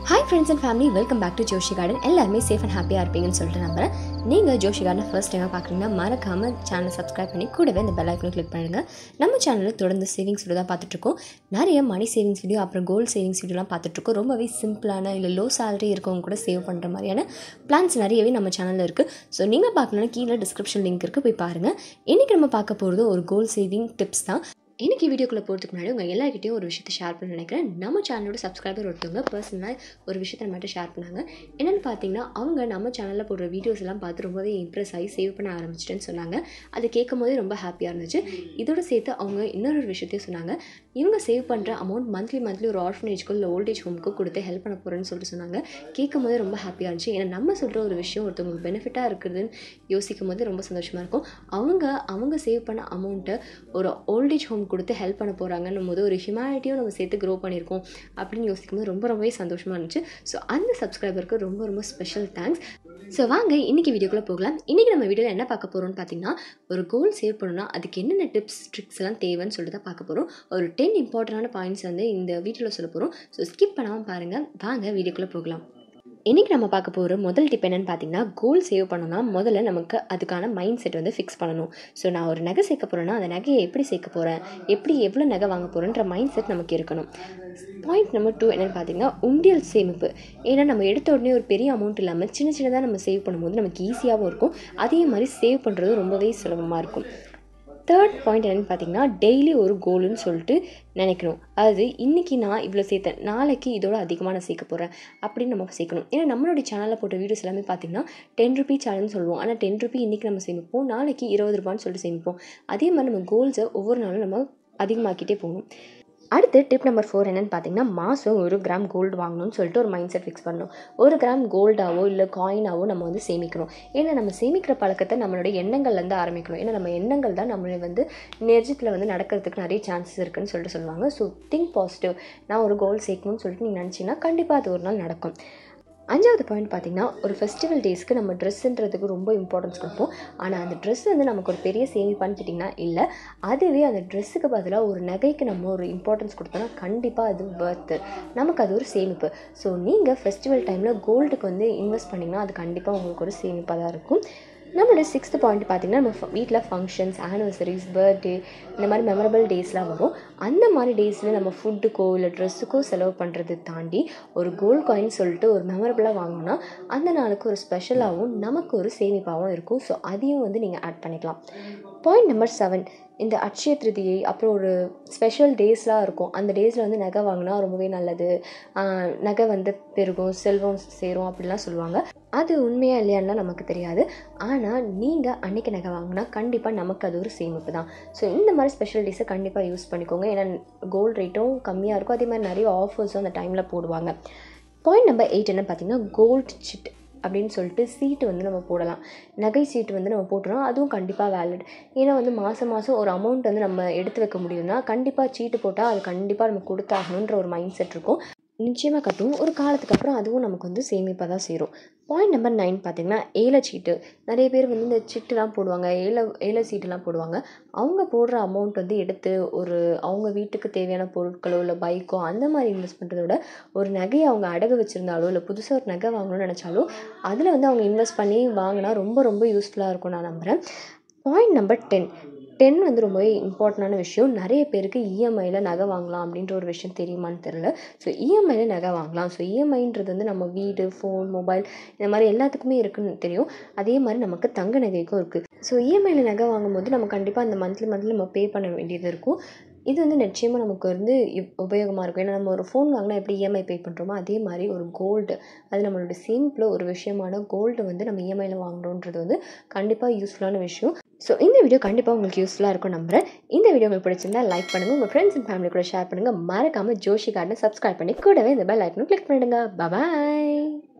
hi friends and family welcome back to Joshi garden எல்லாருமே safe and ஹாப்பியாக இருப்பீங்கன்னு சொல்லிட்டு நம்புறேன் நீங்கள் ஜோஷி கார்டன் ஃபர்ஸ்ட் டைமாக பார்க்குறீங்கன்னா மறக்காமல் சேனலை சப்ஸ்கிரைப் பண்ணி கூடவே இந்த பெல் ஐக்கனை கிளிக் பண்ணுங்கள் நம்ம சேனலில் தொடர்ந்து சேவிங்ஸ் வீடியோ தான் பார்த்துட்ருக்கோம் நிறைய மணி சேவிங்ஸ் வீடியோ அப்புறம் கோல்டு சேவிங்ஸ் வீடியோலாம் பார்த்துட்ருக்கோம் ரொம்பவே சிம்பிளான இல்லை லோ சேலரி இருக்கவங்க கூட சேவ் பண்ணுற மாதிரியான பிளான்ஸ் நிறையவே நம்ம சேனலில் இருக்குது ஸோ நீங்கள் பார்க்கணுன்னா கீழே டிஸ்கிரிப்ஷன் லிங்க் இருக்குது போய் பாருங்கள் இன்றைக்கி நம்ம பார்க்க போகிறது ஒரு கோல் சேவிங் டிப்ஸ் தான் இன்றைக்கி வீடியோக்குள்ளே போகிறதுக்கு முன்னாடி உங்கள் எல்லாருக்கிட்டையும் ஒரு விஷயத்தை ஷேர் பண்ண நினைக்கிறேன் நம்ம சேனலோட சப்ஸ்கிரைபர் ஒருத்தவங்க பர்சனலாக ஒரு விஷயத்தை மட்டும் ஷேர் பண்ணாங்க என்னென்னு பார்த்தீங்கன்னா அவங்க நம்ம சேனலில் போடுற வீடியோஸ் எல்லாம் பார்த்து ரொம்பவே இம்ப்ரெஸ் ஆகி சேவ் பண்ண ஆரம்பிச்சிட்டேன்னு சொன்னாங்க அது கேட்கும் போதே ரொம்ப ஹாப்பியாக இருந்துச்சு இதோட சேர்த்து அவங்க இன்னொரு விஷயத்தையும் சொன்னாங்க இவங்க சேவ் பண்ணுற அமௌண்ட் மந்த்லி மந்த்லி ஒரு ஆர்ஃபனேஜ்க்கோ இல்லை ஓல்டேஜ் ஹோமுக்கோ கொடுத்து ஹெல்ப் பண்ண போகிறேன்னு சொல்லிட்டு சொன்னாங்க கேட்கும் போதே ரொம்ப ஹாப்பியாக இருந்துச்சு ஏன்னா நம்ம சொல்கிற ஒரு விஷயம் ஒருத்தவங்களுக்கு பெனிஃபிட்டாக இருக்குதுன்னு யோசிக்கும் போது ரொம்ப சந்தோஷமாக இருக்கும் அவங்க அவங்க சேவ் பண்ண அமௌண்ட்டை ஒரு ஓல்டேஜ் ஹோம் கொடுத்து ஹெல்ப் பண்ண போகிறாங்கன்னும் போது ஒரு ஹியூமனிட்டியும் நம்ம சேர்த்து க்ரோ பண்ணியிருக்கோம் அப்படின்னு யோசிக்கும் போது ரொம்ப ரொம்பவே சந்தோஷமாக இருந்துச்சு ஸோ அந்த சப்ஸ்கிரைபருக்கு ரொம்ப ரொம்ப ஸ்பெஷல் தேங்க்ஸ் ஸோ வாங்க இன்றைக்கி வீடியோக்குள்ளே போகலாம் இன்றைக்கி நம்ம வீடியோவில் என்ன பார்க்க போகிறோம்னு பார்த்தீங்கன்னா ஒரு கோல் சேவ் பண்ணணும்னா அதுக்கு என்னென்ன டிப்ஸ் ட்ரிக்ஸ் எல்லாம் தேவைன்னு சொல்லிட்டு தான் பார்க்க போகிறோம் ஒரு டென் இம்பார்ட்டண்டான பாயிண்ட்ஸ் வந்து இந்த வீடியோவில் சொல்ல போகிறோம் ஸோ ஸ்கிப் பண்ணாமல் பாருங்கள் வாங்க வீடியோக்குள்ளே போகலாம் இன்றைக்கி நம்ம பார்க்க போகிற முதல் டிப் என்னென்னு பார்த்தீங்கன்னா கோல் சேவ் பண்ணணும்னா முதல்ல நமக்கு அதுக்கான மைண்ட் செட் வந்து ஃபிக்ஸ் பண்ணணும் ஸோ நான் ஒரு நகை சேர்க்க போகிறேன்னா அந்த நகையை எப்படி சேர்க்க போகிறேன் எப்படி எவ்வளோ நகை வாங்க போகிறேன்ற மைண்ட் செட் நமக்கு இருக்கணும் பாயிண்ட் நம்பர் டூ என்னென்னு பார்த்தீங்கன்னா உண்டியல் சேமிப்பு ஏன்னா நம்ம எடுத்த உடனே ஒரு பெரிய அமௌண்ட் இல்லாமல் சின்ன சின்னதாக நம்ம சேவ் பண்ணும்போது நமக்கு ஈஸியாகவும் இருக்கும் அதே மாதிரி சேவ் பண்ணுறது ரொம்பவே சுலபமாக இருக்கும் தேர்ட் பாயிண்ட் என்னென்னு பார்த்தீங்கன்னா டெய்லி ஒரு கோலுன்னு சொல்லிட்டு நினைக்கணும் அதாவது இன்றைக்கி நான் இவ்வளோ சேர்த்தேன் நாளைக்கு இதோட அதிகமாக நான் சேர்க்க போகிறேன் அப்படின்னு நம்ம சேர்க்கணும் ஏன்னா நம்மளுடைய சேனலில் போட்ட வீடியோஸ் எல்லாமே பார்த்தீங்கன்னா டென் ருபி சேனல்னு சொல்லுவோம் ஆனால் டென் ருபி இன்றைக்கி நம்ம சேமிப்போம் நாளைக்கு இருபது ரூபான்னு சொல்லிட்டு சேமிப்போம் அதே மாதிரி நம்ம கோல்ஸை ஒவ்வொரு நாளும் நம்ம அதிகமாக்கிட்டே போகணும் அடுத்து டிப் நம்பர் ஃபோர் என்னென்னு பார்த்தீங்கன்னா மாதம் ஒரு கிராம் கோல்டு வாங்கணும்னு சொல்லிட்டு ஒரு மைண்ட் செட் ஃபிக்ஸ் பண்ணணும் ஒரு கிராம் கோல்டாவோ இல்லை காயினாவோ நம்ம வந்து சேமிக்கணும் ஏன்னா நம்ம சேமிக்கிற பழக்கத்தை நம்மளுடைய எண்ணங்கள்லேருந்து ஆரம்பிக்கணும் ஏன்னா நம்ம எண்ணங்கள் தான் நம்மளை வந்து நிஜத்தில் வந்து நடக்கிறதுக்கு நிறைய சான்சஸ் இருக்குன்னு சொல்லிட்டு சொல்லுவாங்க ஸோ திங்க் பாசிட்டிவ் நான் ஒரு கோல் சேர்க்கணும்னு சொல்லிட்டு நீங்கள் நினச்சிங்கன்னா கண்டிப்பாக அது ஒரு நாள் நடக்கும் அஞ்சாவது பாயிண்ட் பார்த்திங்கன்னா ஒரு ஃபெஸ்டிவல் டேஸ்க்கு நம்ம ட்ரெஸ்ஸுன்றதுக்கு ரொம்ப இம்பார்ட்டன்ஸ் கொடுப்போம் ஆனால் அந்த ட்ரெஸ் வந்து நமக்கு ஒரு பெரிய சேமிப்பான்னு கேட்டிங்கன்னா இல்லை அதுவே அந்த ட்ரெஸ்ஸுக்கு பதிலாக ஒரு நகைக்கு நம்ம ஒரு இம்பார்ட்டன்ஸ் கொடுத்தோம்னா கண்டிப்பாக அது ஒர்த்து நமக்கு அது ஒரு சேமிப்பு ஸோ நீங்கள் ஃபெஸ்டிவல் டைமில் கோல்டுக்கு வந்து இன்வெஸ்ட் பண்ணிங்கன்னா அது கண்டிப்பாக உங்களுக்கு ஒரு சேமிப்பாக தான் இருக்கும் நம்மளோட சிக்ஸ்த் பாயிண்ட் பார்த்திங்கன்னா நம்ம வீட்டில் ஃபங்க்ஷன்ஸ் ஆனிவர்சரிஸ் பர்த்டே இந்த மாதிரி மெமரபிள் டேஸ்லாம் வரும் அந்த மாதிரி டேஸில் நம்ம ஃபுட்டுக்கோ இல்லை ட்ரெஸ்ஸுக்கோ செலவு பண்ணுறது தாண்டி ஒரு கோல்டு காயின் சொல்லிட்டு ஒரு மெமரபிளாக வாங்கினோன்னா அந்த நாளுக்கு ஒரு ஸ்பெஷலாகவும் நமக்கு ஒரு சேமிப்பாகவும் இருக்கும் ஸோ அதையும் வந்து நீங்கள் ஆட் பண்ணிக்கலாம் பாயிண்ட் நம்பர் செவன் இந்த அட்சய திருதியை அப்புறம் ஒரு ஸ்பெஷல் டேஸ்லாம் இருக்கும் அந்த டேஸில் வந்து நகை வாங்கினா ரொம்பவே நல்லது நகை வந்து பெருகும் செல்வம் சேரும் அப்படிலாம் சொல்லுவாங்க அது உண்மையாக இல்லையான்லாம் நமக்கு தெரியாது ஆனால் நீங்கள் அன்றைக்கி நகை வாங்கினா கண்டிப்பாக நமக்கு அது ஒரு சேமிப்பு தான் ஸோ இந்த மாதிரி ஸ்பெஷல் டேஸை கண்டிப்பாக யூஸ் பண்ணிக்கோங்க ஏன்னா கோல்டு ரேட்டும் கம்மியாக இருக்கும் அதே மாதிரி நிறைய ஆஃபர்ஸும் அந்த டைமில் போடுவாங்க பாயிண்ட் நம்பர் எயிட் என்ன பார்த்தீங்கன்னா கோல்டு சிட் அப்படின்னு சொல்லிட்டு சீட்டு வந்து நம்ம போடலாம் நகை சீட்டு வந்து நம்ம போட்டுறோம் அதுவும் கண்டிப்பாக வேலிட் ஏன்னா வந்து மாதம் மாதம் ஒரு அமௌண்ட் வந்து நம்ம எடுத்து வைக்க முடியும்னா கண்டிப்பாக சீட்டு போட்டால் அது கண்டிப்பாக நம்ம கொடுத்தாகணுன்ற ஒரு மைண்ட் செட் இருக்கும் நிச்சயமாக கட்டுவோம் ஒரு காலத்துக்கு அப்புறம் அதுவும் நமக்கு வந்து சேமிப்பாக தான் சேரும் பாயிண்ட் நம்பர் நைன் பார்த்திங்கன்னா ஏல சீட்டு நிறைய பேர் வந்து இந்த சீட்டுலாம் போடுவாங்க ஏல ஏல சீட்டுலாம் போடுவாங்க அவங்க போடுற அமௌண்ட் வந்து எடுத்து ஒரு அவங்க வீட்டுக்கு தேவையான பொருட்களோ இல்லை பைக்கோ அந்த மாதிரி இன்வெஸ்ட் பண்ணுறத விட ஒரு நகையை அவங்க அடகு வச்சுருந்தாலோ இல்லை புதுசாக ஒரு நகை வாங்கணும்னு நினச்சாலோ அதில் வந்து அவங்க இன்வெஸ்ட் பண்ணி வாங்கினா ரொம்ப ரொம்ப யூஸ்ஃபுல்லாக இருக்கும் நான் நம்புகிறேன் பாயிண்ட் நம்பர் டென் டென் வந்து ரொம்பவே இம்பார்ட்டண்டான விஷயம் நிறைய பேருக்கு இஎம்ஐயில் நகை வாங்கலாம் அப்படின்ற ஒரு விஷயம் தெரியுமான்னு தெரில ஸோ இஎம்ஐயில் நகை வாங்கலாம் ஸோ இஎம்ஐன்றது வந்து நம்ம வீடு ஃபோன் மொபைல் இந்த மாதிரி எல்லாத்துக்குமே இருக்குன்னு தெரியும் அதே மாதிரி நமக்கு தங்க நகைக்கும் இருக்குது ஸோ இஎம்ஐயில் நகை வாங்கும்போது நம்ம கண்டிப்பாக அந்த மந்த்லி மந்த்லி நம்ம பே பண்ண வேண்டியது இருக்கும் இது வந்து நிச்சயமாக நமக்கு வந்து உபயோகமாக இருக்கும் ஏன்னா நம்ம ஒரு ஃபோன் வாங்கினா எப்படி இஎம்ஐ பே பண்ணுறோமோ அதே மாதிரி ஒரு கோல்டு அது நம்மளோட சேமிப்பில் ஒரு விஷயமான கோல்டு வந்து நம்ம இஎம்ஐயில் வாங்குறோன்றது வந்து கண்டிப்பாக யூஸ்ஃபுல்லான விஷயம் ஸோ இந்த வீடியோ கண்டிப்பாக உங்களுக்கு யூஸ்ஃபுல்லாக இருக்கும் நம்புறேன் இந்த வீடியோ உங்களுக்கு பிடிச்சிருந்தா லைக் பண்ணுங்கள் உங்கள் ஃப்ரெண்ட்ஸ் அண்ட் ஃபேமிலி கூட ஷேர் பண்ணுங்கள் மறக்காமல் ஜோஷி கார்டனை சப்ஸ்கிரைப் பண்ணி கூடவே இந்த பெல் ஐக்கனும் கிளிக் பண்ணிடுங்க பாய்